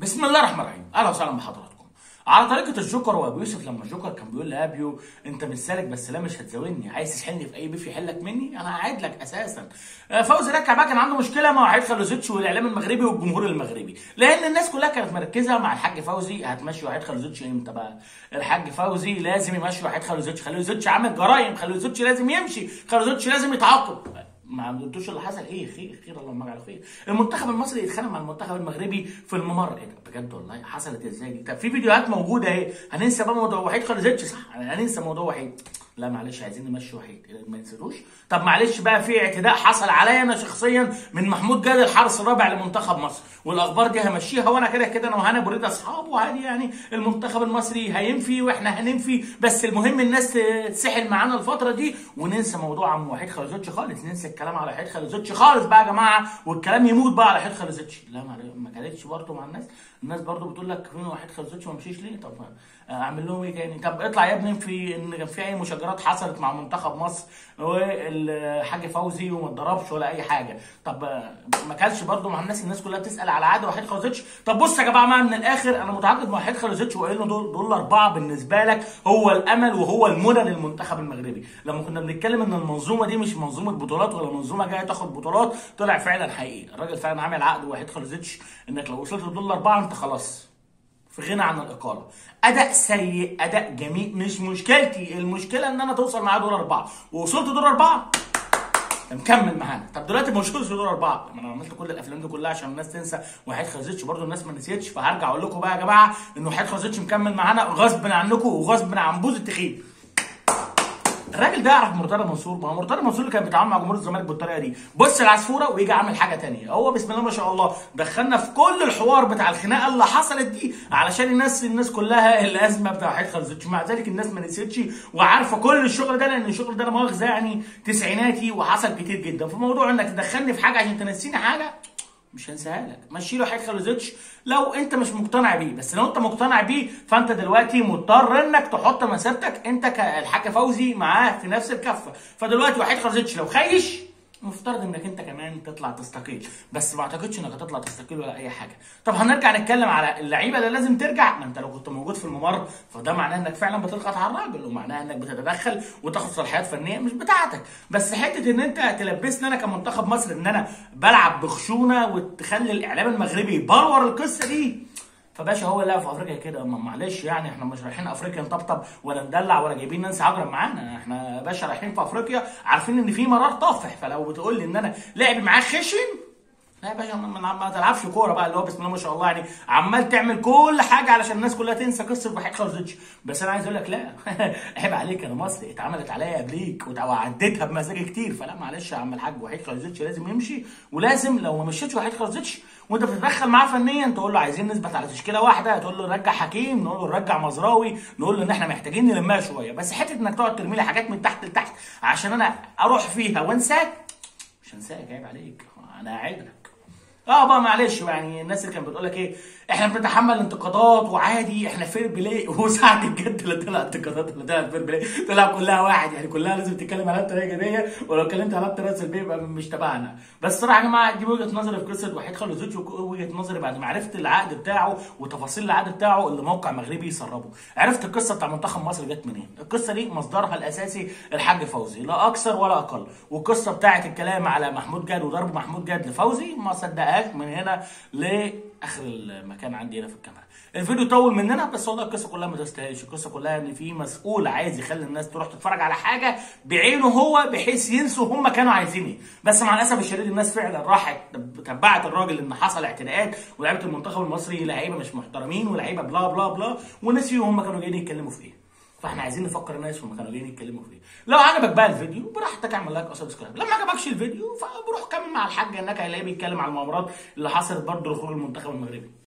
بسم الله الرحمن الرحيم اهلا وسهلا بحضراتكم على طريقه الجوكر وابو يوسف لما الجوكر كان بيقول لابيو انت مش سالك بس لا مش هتزاولني عايز تشحنني في اي بيف يحلك مني انا قاعد لك اساسا آه، فوزي ركع بقى كان عنده مشكله مع وحيد خلوزيتش والاعلام المغربي والجمهور المغربي لان الناس كلها كانت مركزه مع الحاج فوزي هتمشي وحيد خلوزيتش امتى بقى الحاج فوزي لازم يمشي وحيد خلوزيتش خلوزيتش عامل جرايم خلوزيتش لازم يمشي خلوزيتش لازم يتعاقب ما عملتوش اللي حصل ايه خير خير اللهم اجعله خير المنتخب المصري يتخانق مع المنتخب المغربي في الممر ايه ده بجد والله حصلت ازاي دي طب في فيديوهات موجوده اهي هننسى بقى موضوع وحيد خالد صح هننسى موضوع وحيد لا معلش عايزين نمشي وحيد ما ننسلوش طب معلش بقى في اعتداء حصل عليا انا شخصيا من محمود جاد الحارس الرابع لمنتخب مصر والاخبار دي همشيها وانا كده كده انا وهنا بريد اصحاب وعادي يعني المنتخب المصري هينفي واحنا هننفي بس المهم الناس تسحل معانا الفتره دي وننسى موضوع عم وحيد خالد خالص ننسى الكلام على وحيد خالد خالص بقى يا جماعه والكلام يموت بقى على وحيد خالد لا ما ما كانتش برضه مع الناس الناس برضه بتقول لك فين وحيد خالد ما مشيش ليه طب اعمل لهم ايه تاني طب اطلع يا ابني في ان كان في اي مشاجرات حصلت مع منتخب مصر والحاج فوزي وما اتضربش ولا اي حاجه طب ما كانش برضه مع الناس الناس كلها بتسال على عاده وحيد خالوزيتش طب بص يا جماعه بقى من الاخر انا متعاقد مع وحيد خالوزيتش وقايل له دول دول اربعه بالنسبه لك هو الامل وهو المنى للمنتخب المغربي لما كنا بنتكلم ان المنظومه دي مش منظومه بطولات ولا منظومه جايه تاخد بطولات طلع فعلا حقيقي الراجل فعلا عامل عقد وحيد خالوزيتش انك لو وصلت لدول اربعه انت خلاص في غنى عن الاقاله اداء سيء اداء جميل مش مشكلتي المشكله ان انا توصل معاه دور اربعه ووصلت دور اربعه مكمل معانا طب دلوقتي ما وصلتش دور اربعه ما انا عملت كل الافلام دي كلها عشان الناس تنسى وحيد خزيتش برضه الناس ما نسيتش فهرجع اقول لكم بقى يا جماعه ان وحيد خزيتش مكمل معانا غصب عنكم وغصب عن بوز التخين الراجل ده يعرف مرتضى منصور ما هو مرتضى منصور اللي كان بيتعامل مع جمهور الزمالك بالطريقه دي بص العصفوره ويجي عامل حاجه تانية هو بسم الله ما شاء الله دخلنا في كل الحوار بتاع الخناقه اللي حصلت دي علشان الناس الناس كلها الازمه بتاع وحيد خلصتش مع ذلك الناس ما نسيتش وعارفه كل الشغل ده لان الشغل ده لا مؤاخذه يعني تسعيناتي وحصل كتير جدا في موضوع انك تدخلني في حاجه عشان تنسيني حاجه مش هنساها لك مشي له حاجه خلوزيتش لو انت مش مقتنع بيه بس لو انت مقتنع بيه فانت دلوقتي مضطر انك تحط مسيرتك انت كالحاج فوزي معاه في نفس الكفه فدلوقتي وحيد خلوزيتش لو خايش مفترض انك انت كمان تطلع تستقيل بس ما اعتقدش انك هتطلع تستقيل ولا اي حاجه طب هنرجع نتكلم على اللعيبه اللي لازم ترجع ما انت لو كنت موجود في الممر فده معناه انك فعلا بتضغط على الراجل ومعناه انك بتتدخل وتاخد صلاحيات فنيه مش بتاعتك بس حته ان انت تلبسني انا كمنتخب مصر ان انا بلعب بخشونه وتخلي الاعلام المغربي يبلور القصه دي فباشا هو لا في افريقيا كده معلش يعني احنا مش رايحين افريقيا نطبطب ولا ندلع ولا جايبين نانسي عجرم معانا احنا يا باشا رايحين في افريقيا عارفين ان في مرار طافح فلو بتقول لي ان انا لعب معاه خشن لا يا باشا ما, ما تلعبش كوره بقى اللي هو بسم الله ما شاء الله يعني عمال تعمل كل حاجه علشان الناس كلها تنسى قصه وحيد خالد بس انا عايز اقول لك لا عيب عليك انا مصري اتعملت عليا قبليك وعديتها بمزاج كتير فلا معلش يا عم الحاج وحيد خالد لازم يمشي ولازم لو ما مشيتش وحيد خالد وانت بتتدخل معاه فنيا تقول له عايزين نثبت على تشكيله واحده تقول له نرجع حكيم نقول له نرجع مزراوي نقول له ان احنا محتاجين نلمها شويه بس حته انك تقعد ترمي لي حاجات من تحت لتحت عشان انا اروح فيها وانساك مش هنساك عيب عليك انا قاعد لك اه بقى معلش يعني الناس اللي كانت بتقول لك ايه احنا بنتحمل انتقادات وعادي احنا فير بلاي وساعه الجد لا طلع انتقادات ولا طلع فير بلاي طلع كلها واحد يعني كلها لازم تتكلم عليها بطريقه ايجابيه ولو اتكلمت عليها بطريقه سلبيه يبقى مش تبعنا بس صراحه يا جماعه دي وجهه نظري في قصه وحيد خالد وجهه نظري بعد ما عرفت العقد بتاعه وتفاصيل العقد بتاعه اللي موقع مغربي يسربه عرفت القصه بتاع منتخب مصر جت منين القصه دي مصدرها الاساسي الحاج فوزي لا اكثر ولا اقل والقصه بتاعه الكلام على محمود جاد وضرب محمود جاد لفوزي ما صدقهاش من هنا لاخر المكان عندي هنا في الكاميرا الفيديو طول مننا بس والله القصه كلها ما تستاهلش القصه كلها ان في مسؤول عايز يخلي الناس تروح تتفرج على حاجه بعينه هو بحيث ينسوا هم كانوا عايزين ايه بس مع الاسف الشديد الناس فعلا راحت تبعت الراجل ان حصل اعتداءات ولاعيبه المنتخب المصري لعيبه مش محترمين ولاعيبه بلا بلا بلا ونسيوا هم كانوا جايين يتكلموا في ايه فاحنا عايزين نفكر الناس هم كانوا جايين يتكلموا في ايه لو عجبك بقى الفيديو براحتك اعمل لايك او سبسكرايب لما عجبكش الفيديو فبروح كمل مع الحاج انك هيلاقيه بيتكلم على المؤامرات اللي حصلت برضه لخروج المنتخب المغربي